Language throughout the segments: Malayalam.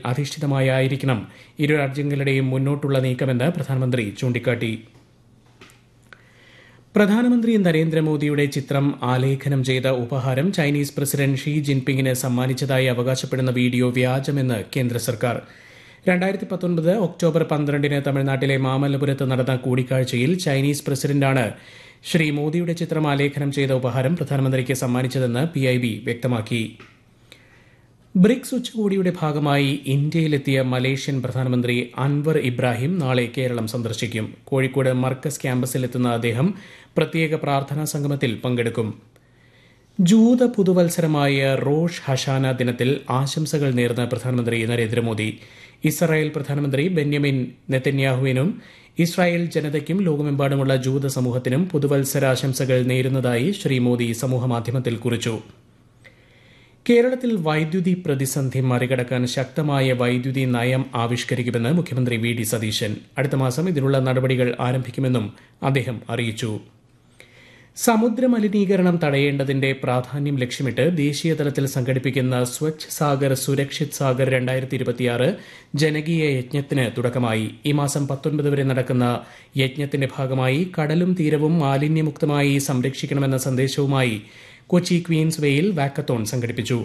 അധിഷ്ഠിതമായായിരിക്കണം ഇരു രാജ്യങ്ങളുടെയും മുന്നോട്ടുള്ള നീക്കമെന്ന് പ്രധാനമന്ത്രി ചൂണ്ടിക്കാട്ടി പ്രധാനമന്ത്രി നരേന്ദ്രമോദിയുടെ ചിത്രം ആലേഖനം ചെയ്ത ഉപഹാരം ചൈനീസ് പ്രസിഡന്റ് ഷീ ജിൻപിങ്ങിന് സമ്മാനിച്ചതായി അവകാശപ്പെടുന്ന വീഡിയോ വ്യാജമെന്ന് കേന്ദ്ര സർക്കാർ രണ്ടായിരത്തി പത്തൊൻപത് ഒക്ടോബർ പന്ത്രണ്ടിന് തമിഴ്നാട്ടിലെ മാമല്ലപുരത്ത് നടന്ന കൂടിക്കാഴ്ചയിൽ ചൈനീസ് പ്രസിഡന്റാണ് ശ്രീ മോദിയുടെ ചിത്രം ആലേഖനം ചെയ്ത ഉപഹാരം പ്രധാനമന്ത്രിക്ക് സമ്മാനിച്ചതെന്ന് പിഐബി വ്യക്തമാക്കി ബ്രിക്സ് ഉച്ചകോടിയുടെ ഭാഗമായി ഇന്ത്യയിലെത്തിയ മലേഷ്യൻ പ്രധാനമന്ത്രി അൻവർ ഇബ്രാഹിം നാളെ കേരളം സന്ദർശിക്കും കോഴിക്കോട് മർക്കസ് ക്യാമ്പസിലെത്തുന്ന അദ്ദേഹം പ്രത്യേക പ്രാർത്ഥനാ സംഗമത്തിൽ പങ്കെടുക്കും ജൂത പുതുവത്സരമായ റോഷ് ഹഷാന ദിനത്തിൽ ആശംസകൾ നേർന്ന പ്രധാനമന്ത്രി നരേന്ദ്രമോദി ഇസ്രായേൽ പ്രധാനമന്ത്രി ബെന്യമിൻ നെതന്യാഹുവിനും ഇസ്രായേൽ ജനതയ്ക്കും ലോകമെമ്പാടുമുള്ള ജൂത സമൂഹത്തിനും പുതുവത്സരാശംസകൾ നേരുന്നതായി ശ്രീ മോദി സമൂഹമാധ്യമത്തിൽ കുറിച്ചു കേരളത്തിൽ വൈദ്യുതി പ്രതിസന്ധി മറികടക്കാൻ ശക്തമായ വൈദ്യുതി നയം ആവിഷ്കരിക്കുമെന്ന് മുഖ്യമന്ത്രി വി ഡി സതീശൻ അടുത്ത മാസം ഇതിനുള്ള നടപടികൾ ആരംഭിക്കുമെന്നും അദ്ദേഹം അറിയിച്ചു സമുദ്ര മലിനീകരണം തടയേണ്ടതിന്റെ പ്രാധാന്യം ലക്ഷ്യമിട്ട് ദേശീയതലത്തിൽ സംഘടിപ്പിക്കുന്ന സ്വച്ഛ് സാഗർ സുരക്ഷിത് സാഗർ രണ്ടായിരത്തി ഇരുപത്തിയാറ് ജനകീയ യജ്ഞത്തിന് തുടക്കമായി ഈ മാസം പത്തൊൻപത് വരെ നടക്കുന്ന യജ്ഞത്തിന്റെ ഭാഗമായി കടലും തീരവും മാലിന്യമുക്തമായി സംരക്ഷിക്കണമെന്ന സന്ദേശവുമായി കൊച്ചി ക്വീൻസ് വേയിൽ വാക്കത്തോൺ സംഘടിപ്പിച്ചു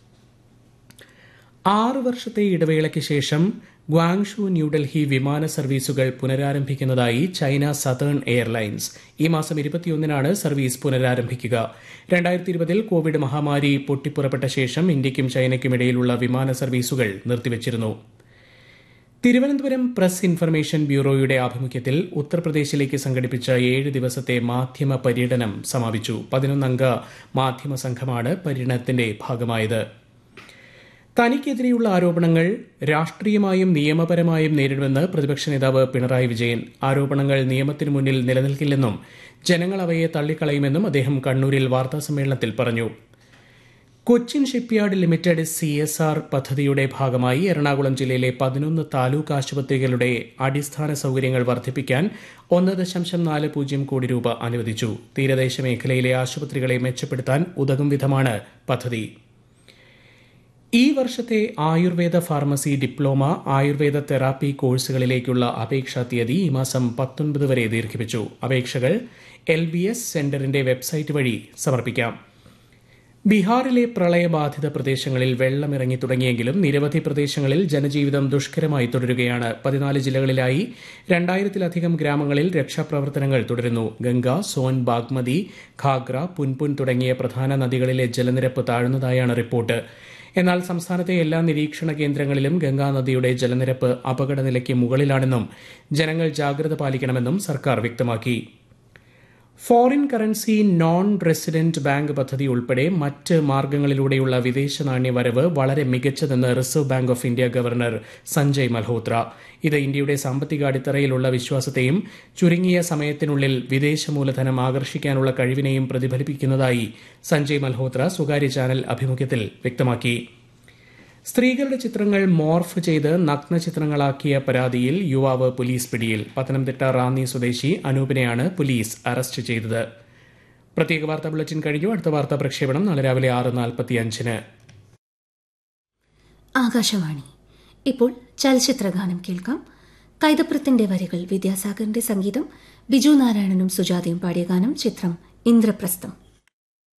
ആറ് വർഷത്തെ ഇടവേളയ്ക്ക് ശേഷം ഗ്വാങ്ഷു ന്യൂഡൽഹി വിമാന സർവീസുകൾ പുനരാരംഭിക്കുന്നതായി ചൈന സതേൺ എയർലൈൻസ് ഈ മാസം ഇരുപത്തിയൊന്നിനാണ് സർവീസ് പുനരാരംഭിക്കുക രണ്ടായിരത്തി ഇരുപതിൽ കോവിഡ് മഹാമാരി പൊട്ടിപ്പുറപ്പെട്ട ശേഷം ഇന്ത്യയ്ക്കും ചൈനയ്ക്കുമിടയിലുള്ള വിമാന സർവീസുകൾ നിർത്തിവച്ചിരുന്നു തിരുവനന്തപുരം പ്രസ് ഇൻഫർമേഷൻ ബ്യൂറോയുടെ ആഭിമുഖ്യത്തിൽ ഉത്തർപ്രദേശിലേക്ക് സംഘടിപ്പിച്ച ഏഴ് ദിവസത്തെ മാധ്യമ പര്യടനം സമാപിച്ചു പതിനൊന്നംഗ മാധ്യമ സംഘമാണ് പര്യടനത്തിന്റെ ഭാഗമായത് തനിക്കെതിരെയുള്ള ആരോപണങ്ങൾ രാഷ്ട്രീയമായും നിയമപരമായും നേരിടുമെന്ന് പ്രതിപക്ഷ നേതാവ് പിണറായി വിജയൻ ആരോപണങ്ങൾ നിയമത്തിനു മുന്നിൽ നിലനിൽക്കില്ലെന്നും ജനങ്ങൾ അവയെ തള്ളിക്കളയുമെന്നും അദ്ദേഹം കണ്ണൂരിൽ വാർത്താസമ്മേളനത്തിൽ പറഞ്ഞു Cochin shipyard limited C S R പദ്ധതിയുടെ ഭാഗമായി എറണാകുളം ജില്ലയിലെ പതിനൊന്ന് താലൂക്ക് ആശുപത്രികളുടെ അടിസ്ഥാന സൌകര്യങ്ങൾ വർദ്ധിപ്പിക്കാൻ ഒന്ന് ദശാംശം നാല് പൂജ്യം കോടി രൂപ അനുവദിച്ചു തീരദേശ മേഖലയിലെ ആശുപത്രികളെ മെച്ചപ്പെടുത്താൻ ഉതകും വിധമാണ് പദ്ധതി ഈ വർഷത്തെ Ayurveda pharmacy diploma Ayurveda therapy കോഴ്സുകളിലേക്കുള്ള അപേക്ഷാ തീയതി ഈ മാസം പത്തൊൻപത് വരെ ദീർഘിപ്പിച്ചു അപേക്ഷകൾ എൽ ബി എസ് സെന്ററിന്റെ വെബ്സൈറ്റ് വഴി സമർപ്പിക്കാം ബീഹാറിലെ പ്രളയബാധിത പ്രദേശങ്ങളിൽ വെള്ളമിറങ്ങി തുടങ്ങിയെങ്കിലും നിരവധി പ്രദേശങ്ങളിൽ ജനജീവിതം ദുഷ്കരമായി തുടരുകയാണ് പതിനാല് ജില്ലകളിലായി രണ്ടായിരത്തിലധികം ഗ്രാമങ്ങളിൽ രക്ഷാപ്രവർത്തനങ്ങൾ തുടരുന്നു ഗംഗ സോൻ ബാഗ്മതി ഖാഗ്ര പുൻപുൻ തുടങ്ങിയ പ്രധാന നദികളിലെ ജലനിരപ്പ് താഴ്ന്നതായാണ് റിപ്പോർട്ട് എന്നാൽ സംസ്ഥാനത്തെ എല്ലാ നിരീക്ഷണ കേന്ദ്രങ്ങളിലും ഗംഗാനദിയുടെ ജലനിരപ്പ് അപകടനിലയ്ക്ക് മുകളിലാണെന്നും ജനങ്ങൾ ജാഗ്രത പാലിക്കണമെന്നും സർക്കാർ വ്യക്തമാക്കി foreign currency non resident bank പദ്ധതി ഉൾപ്പെടെ മറ്റ് മാർഗങ്ങളിലൂടെയുള്ള വിദേശ നാണ്യവരവ് വളരെ മികച്ചതെന്ന് reserve bank of India governor Sanjay Malhotra ഇത് ഇന്ത്യയുടെ സാമ്പത്തിക അടിത്തറയിലുള്ള വിശ്വാസത്തെയും ചുരുങ്ങിയ സമയത്തിനുള്ളിൽ വിദേശ മൂലധനം ആകർഷിക്കാനുള്ള കഴിവിനെയും പ്രതിഫലിപ്പിക്കുന്നതായി സഞ്ജയ് മൽഹോത്ര സ്വകാര്യ ചാനൽ അഭിമുഖ്യത്തിൽ വ്യക്തമാക്കി സ്ത്രീകളുടെ ചിത്രങ്ങൾ മോർഫ് ചെയ്ത് നഗ്ന ചിത്രങ്ങളാക്കിയ പരാതിയിൽ യുവാവ് പോലീസ് പിടിയിൽ പത്തനംതിട്ട റാന്നി സ്വദേശി അനൂപിനെയാണ് പോലീസ് അറസ്റ്റ് ചെയ്തത് പ്രത്യേക വാർത്താ ബുള്ളറ്റിൻ കഴിഞ്ഞു അടുത്ത വാർത്താ പ്രക്ഷേപണം നാളെ രാവിലെ ആറ് നാൽപ്പത്തിയഞ്ചിന് ആകാശവാണി ഇപ്പോൾ ചലച്ചിത്രഗാനം കേൾക്കാം കൈതപ്രത്തിന്റെ വരികൾ വിദ്യാസാഗറിന്റെ സംഗീതം ബിജു നാരായണനും സുജാതയും പാടിയ ഗാനം ചിത്രം ഇന്ദ്രപ്രസ്ഥം